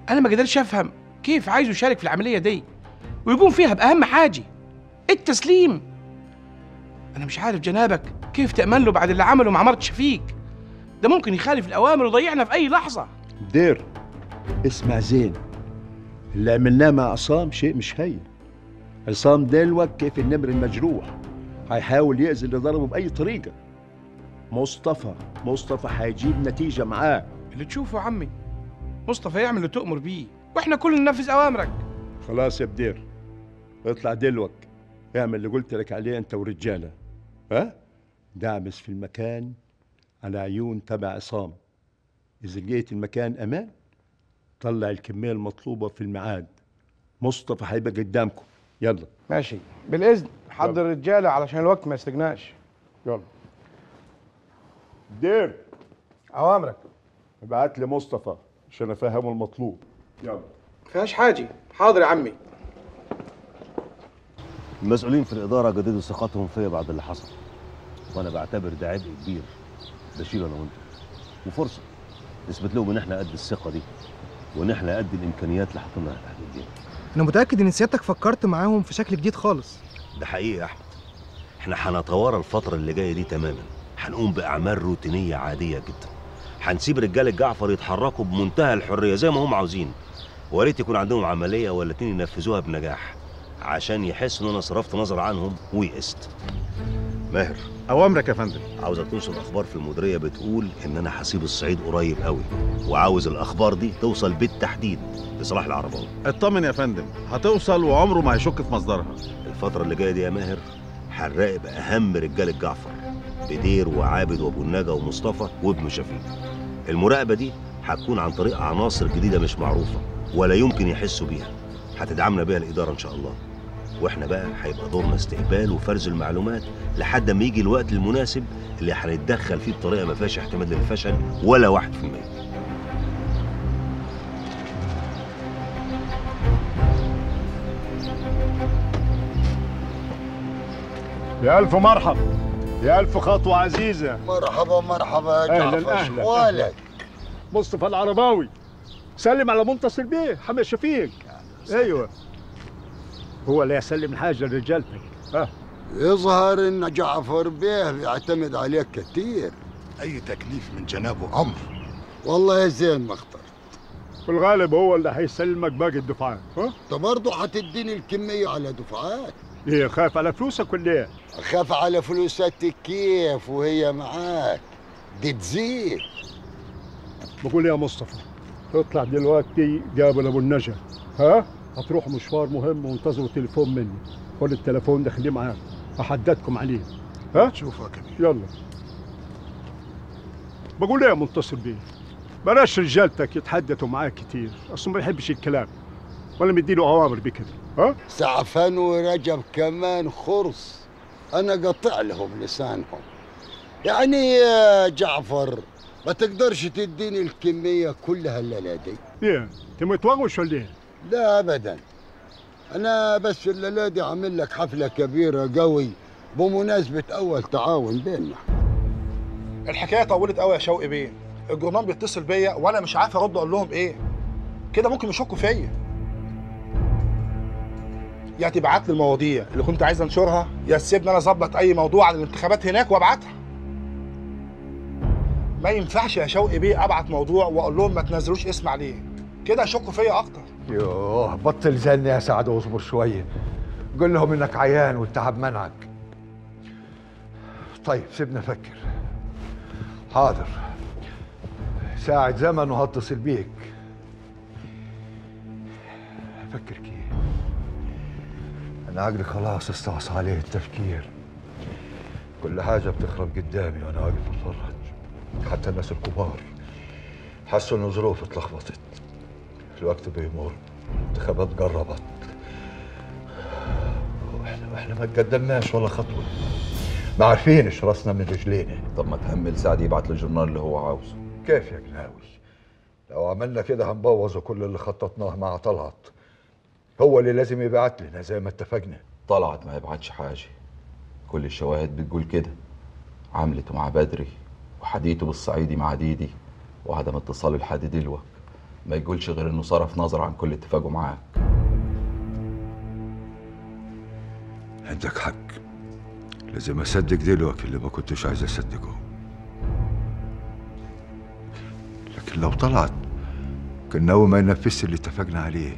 انا ما قدرتش افهم كيف عايزه يشارك في العمليه دي ويقوم فيها باهم حاجه التسليم انا مش عارف جنابك كيف تامن له بعد اللي عمله مع مرت شفيق ده ممكن يخالف الاوامر ويضيعنا في اي لحظه دير اسمع زين اللي عملناه مع عصام شيء مش هين عصام دلوك كيف النمر المجروح هيحاول يأذي اللي ضربه بأي طريقة مصطفى مصطفى هيجيب نتيجة معاه اللي تشوفه عمي مصطفى يعمل اللي تؤمر بيه واحنا كلنا ننفذ اوامرك خلاص يا بدير اطلع دلوك اعمل اللي قلت لك عليه انت ورجاله ها دعبس في المكان على عيون تبع عصام اذا لقيت المكان امان طلع الكميه المطلوبه في الميعاد مصطفى هيبقى قدامكم يلا ماشي بالاذن حضر الرجاله علشان الوقت ما يستجناش يلا دير اوامرك ابعت لي مصطفى عشان افهمه المطلوب يلا فيهاش حاجه حاضر يا عمي المسؤولين في الإدارة جددوا ثقتهم فيا بعد اللي حصل وأنا بعتبر ده عبء كبير بشيله أنا وأنت وفرصة نثبت لهم إن إحنا قد الثقة دي وإن إحنا قد الإمكانيات اللي حاطينها تحت إيدينا انا متاكد ان سيادتك فكرت معاهم في شكل جديد خالص ده حقيقي يا أحمد إحنا هنتوارى الفترة اللي جاية دي تماما هنقوم بأعمال روتينية عادية جدا هنسيب رجالة جعفر يتحركوا بمنتهى الحرية زي ما هم عاوزين ويا ريت يكون عندهم عملية ولا اتنين ينفذوها بنجاح عشان يحسوا ان انا صرفت نظر عنهم ويئست ماهر اوامرك يا فندم عاوزك توصل اخبار في المديريه بتقول ان انا هسيب الصعيد قريب قوي وعاوز الاخبار دي توصل بالتحديد لصلاح العرباوي اطمن يا فندم هتوصل وعمره ما هيشك في مصدرها الفتره اللي جايه دي يا ماهر هنراقب اهم رجاله جعفر بدير وعابد وابو النجا ومصطفى وابن شفيق المراقبه دي هتكون عن طريق عناصر جديده مش معروفه ولا يمكن يحسوا بيها هتدعمنا بيها الاداره ان شاء الله واحنا بقى هيبقى دورنا استقبال وفرز المعلومات لحد ما يجي الوقت المناسب اللي هنتدخل فيه بطريقه ما فيهاش احتمال للفشل ولا واحد في المية يا ألف مرحبا يا ألف خطوة عزيزة مرحبا مرحبا يا أهلاً، جعفر أهلاً، شوالك مصطفى العرباوي سلم على منتصر بيه حمد شفيق ايوه هو اللي يسلم الحاجه لرجالتك ها يظهر ان جعفر بيه بيعتمد عليك كتير اي تكليف من جنابه امر والله يا زين ما اخترت في الغالب هو اللي هيسلمك باقي الدفعات ها انت برضه حتديني الكمية على دفعات ايه خايف على فلوسك ولا ايه اخاف على فلوساتك كيف وهي معاك دي تزيد بقول يا مصطفى اطلع دلوقتي قابل ابو النجا ها هتروح مشوار مهم وانتظروا تليفون مني خد التليفون ده خليه معاك احددكم عليه ها شوفها كبير يلا بقول ايه يا منتصر بيه بلاش رجالتك يتحدثوا معاك كتير اصلا ما بيحبش الكلام ولا مديله اوامر بكده ها سعفان ورجب كمان خرص انا قطع لهم لسانهم يعني يا جعفر ما تقدرش تديني الكمية كلها الليلة دي ايه انت متوغوش ولا ايه لا ابدا انا بس الليله دي عامل لك حفله كبيره قوي بمناسبه اول تعاون بيننا الحكايه طولت قوي يا شوقي بيه الجورنال بيتصل بيا وانا مش عارف ارد اقول لهم ايه كده ممكن يشكوا فيا يا تبعت لي المواضيع اللي كنت عايز انشرها يا تسيبني انا اظبط اي موضوع عن الانتخابات هناك وابعتها ما ينفعش يا شوقي بيه ابعت موضوع واقول لهم ما تنزلوش اسم عليه كده يشكوا فيا اكتر يوه بطل زن يا سعد واصبر شوية قول لهم انك عيان والتعب منعك طيب سيبنا نفكر حاضر ساعة زمن وهتصل بيك فكر كيف انا عقلي خلاص استعصى عليه التفكير كل حاجة بتخرب قدامي وانا واقف اتفرج حتى الناس الكبار حسوا ان ظروف اتلخبطت الوقت بيمر الانتخابات قربت واحنا واحنا ما تقدمناش ولا خطوه ما عارفينش راسنا من رجلينا طب ما تهمل سعد يبعت الجورنال اللي هو عاوزه كيف يا قلاوي لو عملنا كده هنبوظ كل اللي خططناه مع طلعت هو اللي لازم يبعت لنا زي ما اتفقنا طلعت ما يبعتش حاجه كل الشواهد بتقول كده عملته مع بدري وحديته بالصعيدي مع ديدي وعدم اتصال لحد دلوقتي ما يقولش غير انه صرف نظر عن كل اتفاقه معاك عندك حق لازم اصدق دلوقتي اللي ما كنتش عايز اصدقه لكن لو طلعت كان ناوي ما ينفذش اللي اتفقنا عليه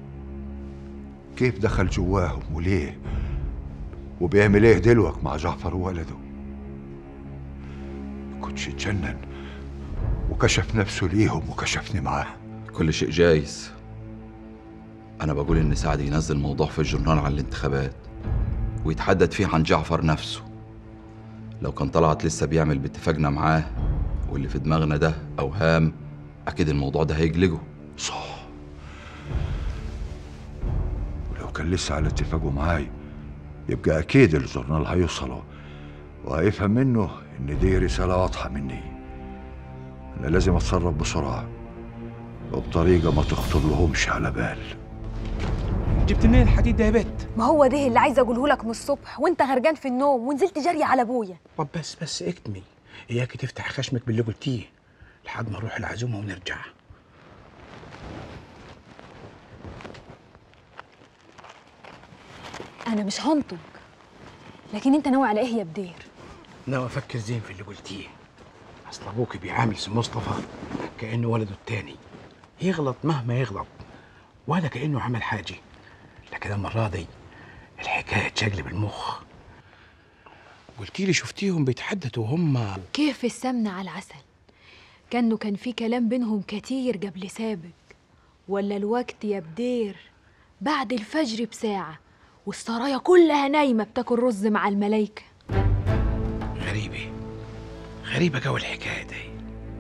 كيف دخل جواهم وليه وبيعمل ايه دلوقتي مع جعفر وولده كنتش اتجنن وكشف نفسه ليهم وكشفني معاه كل شيء جايز انا بقول ان سعد ينزل موضوع في الجورنال عن الانتخابات ويتحدث فيه عن جعفر نفسه لو كان طلعت لسه بيعمل باتفاقنا معاه واللي في دماغنا ده اوهام اكيد الموضوع ده هيجلجه صح ولو كان لسه على اتفاقه معاي يبقى اكيد الجورنال هيوصله وهيفهم منه ان دي رساله واضحه مني انا لازم اتصرف بسرعه وبطريقه ما تخطر لهمش على بال جبت منين الحديد ده يا بت ما هو ده اللي عايزه اقوله لك من الصبح وانت غرقان في النوم ونزلت جري على ابويا طب بس بس اكتمي اياك تفتح خشمك باللي قلتيه لحد ما نروح العزومه ونرجع انا مش هنطق لكن انت ناوي على ايه يا بدير ناوي افكر زين في اللي قلتيه اصل ابوك بيعامل سي مصطفى كانه ولده التاني يغلط مهما يغلط ولا كانه عمل حاجه لكن المره دي الحكايه تشقلب المخ قلتي لي شفتيهم بيتحدثوا وهم كيف السمنة على العسل كانه كان في كلام بينهم كتير قبل سابق ولا الوقت يا بدير بعد الفجر بساعة والسرايا كلها نايمة بتاكل رز مع الملايكة غريبه غريبه جو الحكايه دي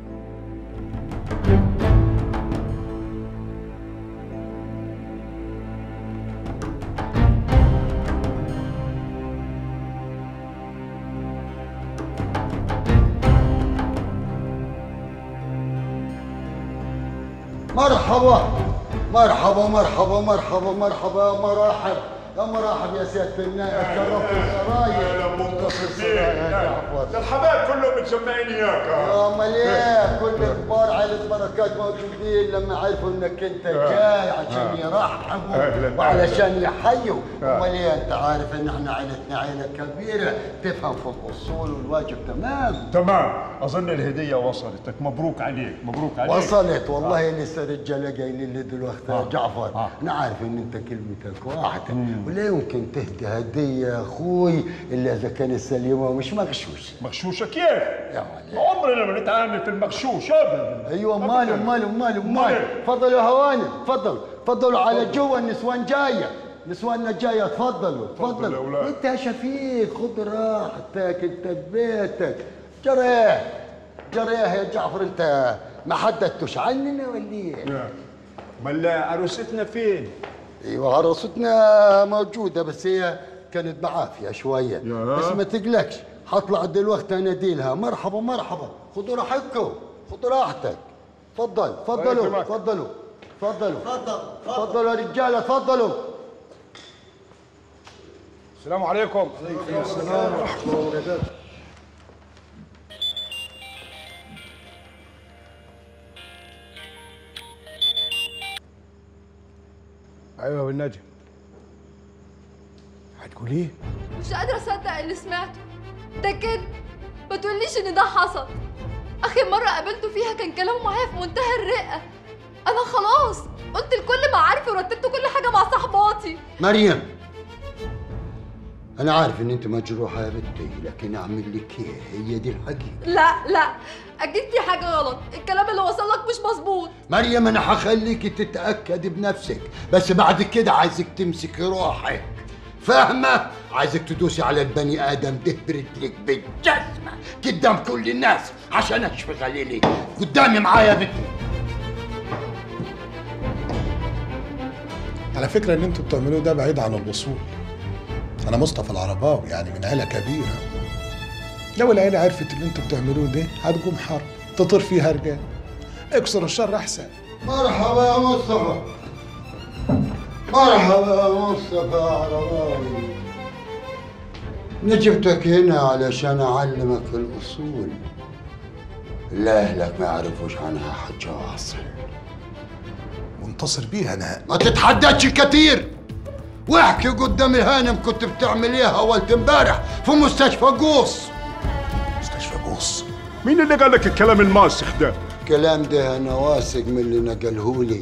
مرحبا مرحبا مرحبا مرحبا مرحبا مراحب يا مرحب يا سيادة النائب شرفت السرايا مختص السرايا يا جعفر ده الحبايب كلهم متجمعين اياك يا امال ايه كل كبار عائلة بركات موجودين لما عرفوا انك انت جاي عشان يرحبوا أهلاً. وعلشان يحيوا امال ايه انت عارف ان احنا عائلتنا عائلة كبيرة تفهم في الاصول والواجب تمام تمام اظن الهديه وصلتك مبروك عليك مبروك عليك وصلت والله لسه رجاله قايلين لي دلوقتي يا آه. جعفر آه. انا عارف ان انت كلمتك واحده ولا يمكن تهدي هديه يا اخوي الا اذا كانت سليمه ومش مغشوشه مغشوشه كيف؟ يا ولد عمرنا ما نتعامل في المغشوش ابدا ايوه ماله ماله ماله أمال ماله إيه؟ تفضلوا هوانم تفضلوا تفضلوا على جوا النسوان جايه نسواننا جايه تفضلوا تفضل يا تفضلوا أولاد. انت يا شفيق خذ راحتك انت ببيتك جريه جريه يا جعفر انت ما حددتش عننا ولا ايه؟ امال عروستنا فين؟ ايوه عروستنا موجوده بس هي كانت بعافيه شويه يا. بس ما تقلقش حطلع دلوقتي اناديلها مرحبا مرحبا خذوا راحتكم خذوا راحتك تفضل تفضلوا يكرمك. تفضلوا تفضلوا تفضلوا يا رجاله تفضلوا السلام عليكم السلام ورحمه الله وبركاته ايوه بالنجم هتقول ايه مش قادرة أصدق اللي سمعته ده كده ما تقوليش إن ده حصل آخر مرة قابلته فيها كان كلامه معايا في منتهى الرقة أنا خلاص قلت لكل معارفي ورتبت كل حاجة مع صحباتي مريم انا عارف ان انت مجروحه يا بنتي لكن اعمل لك ايه هي دي الحقيقه لا لا أكيد في حاجة غلط الكلام اللي وصل لك مش مظبوط مريم انا هخليك تتاكد بنفسك بس بعد كده عايزك تمسكي روحك فاهمه عايزك تدوسي على البني ادم ده برجلك بالجزمه قدام كل الناس عشان اشفي غليلي قدامي معايا يا بنتي على فكرة اللي انتوا بتعملوه ده بعيد عن الوصول أنا مصطفى العرباوي يعني من عيلة كبيرة لو العيلة عرفت اللي انتوا بتعملوه ده هتقوم حرب تطير فيها رجال اكسر الشر أحسن مرحبا يا مصطفى مرحبا يا مصطفى عرباوي انا جبتك هنا علشان اعلمك الاصول اللي اهلك ما يعرفوش عنها حاجه اصل متصل بيها انا ما تتحدثش كتير واحكي قدام الهانم كنت بتعمل ايه اول امبارح في مستشفى قوس مستشفى قوس مين اللي قال لك الكلام الماسخ ده الكلام ده انا واثق من اللي نقلهولي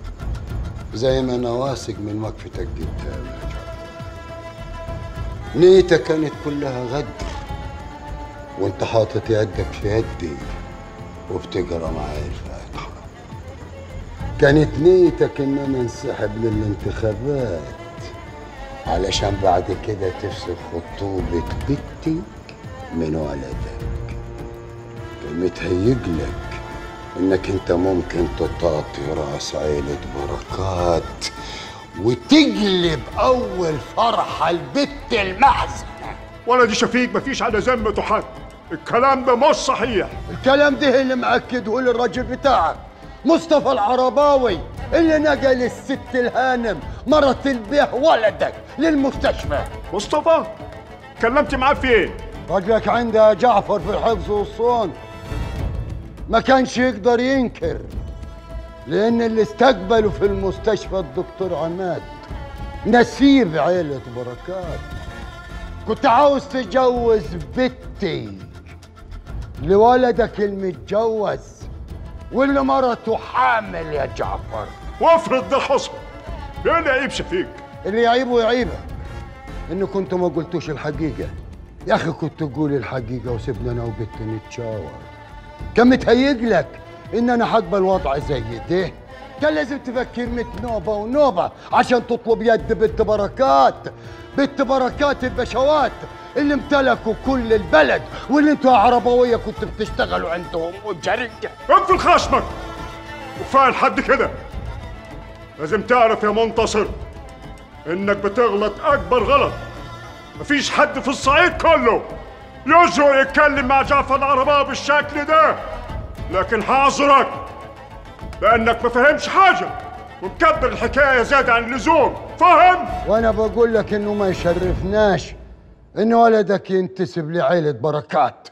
زي ما انا واثق من وقفتك قدامي يا جعفر. نيتك كانت كلها غدر وانت حاطط يدك في يدي وبتقرا معايا الفاتحه كانت نيتك ان انا انسحب للانتخابات علشان بعد كده تفسخ خطوبة بنتي من ولدك كان متهيجلك انك انت ممكن تطاطي راس عيلة بركات وتقلب اول فرحة البت المحزنة ولدي شفيق مفيش على ذمته حد الكلام ده مش صحيح الكلام ده اللي مأكده لي الراجل بتاعك مصطفى العرباوي اللي نقل الست الهانم مرت البيه ولدك للمستشفى مصطفى كلمت معاه في ايه راجلك عنده جعفر في الحفظ والصون ما كانش يقدر ينكر لان اللي استقبله في المستشفى الدكتور عماد نسيب عيلة بركات كنت عاوز تجوز بنتي لولدك المتجوز واللي مرته حامل يا جعفر وافرض ده حصل ايه اللي عيب شفيق اللي يعيبه يعيبك ان كنت ما قلتوش الحقيقه يا اخي كنت تقول الحقيقه وسيبنا انا وبنت نتشاور كان متهيج لك ان انا حقبل وضع زي ده كان لازم تفكر مت نوبه ونوبه عشان تطلب يد بنت بركات بنت بركات البشوات اللي امتلكوا كل البلد واللي انتوا يا عربويه كنتوا بتشتغلوا عندهم وجرجه اقفل خشمك وكفايه لحد كده لازم تعرف يا منتصر انك بتغلط اكبر غلط مفيش حد في الصعيد كله يجرؤ يتكلم مع جعفر العرباوي بالشكل ده لكن حاضرك لانك ما فهمش حاجه ومكبر الحكايه زياده عن اللزوم فهم وانا بقول لك انه ما يشرفناش ان ولدك ينتسب لعيله بركات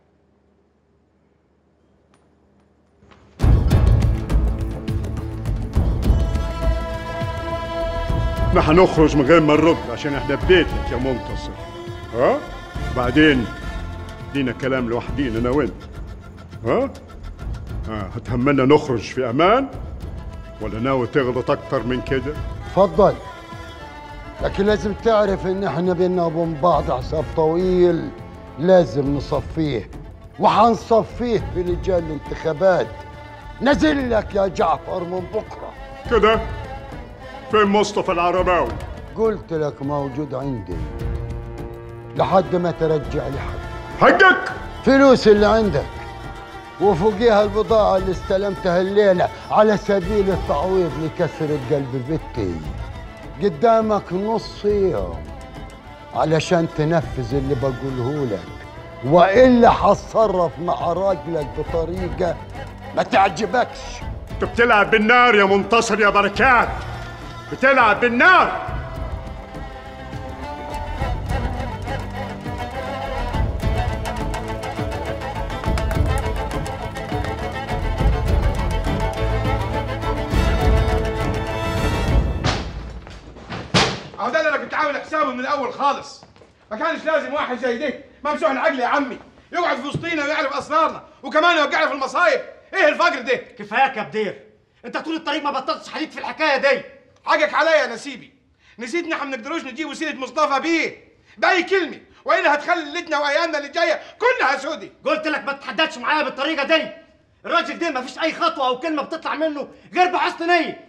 احنا هنخرج من غير ما نرد عشان احنا ببيتك يا منتصر ها بعدين لينا كلام لوحدينا انا وانت ها ها هتهمنا نخرج في امان ولا ناوي تغلط اكتر من كده تفضل لكن لازم تعرف ان احنا بينا وبين بعض حساب طويل لازم نصفيه وحنصفيه في لجان الانتخابات نزل لك يا جعفر من بكره كده فين مصطفى العرباوي قلت لك موجود عندي لحد ما ترجع لي حق حقك فلوس اللي عندك وفوقيها البضاعة اللي استلمتها الليلة على سبيل التعويض لكسرة قلب بنتي قدامك نص يوم علشان تنفذ اللي بقوله لك وإلا حتصرف مع راجلك بطريقة ما تعجبكش انت بتلعب بالنار يا منتصر يا بركات بتلعب بالنار اهو ده اللي انا كنت عامل حسابه من الاول خالص ما كانش لازم واحد زي ده ممسوح العقل يا عمي يقعد في وسطينا ويعرف اسرارنا وكمان يوقعنا في المصايب ايه الفقر ده كفاياك يا بدير انت طول الطريق ما بطلتش حديد في الحكايه دي حقك عليا يا نسيبي نسيت ان احنا ما بنقدروش نجيب سيره مصطفى بيه باي كلمه والا هتخلي ليلتنا وايامنا اللي جايه كلها سودي قلت لك ما تتحداش معايا بالطريقه دي الراجل ده ما فيش اي خطوه او كلمه بتطلع منه غير بحسن نيه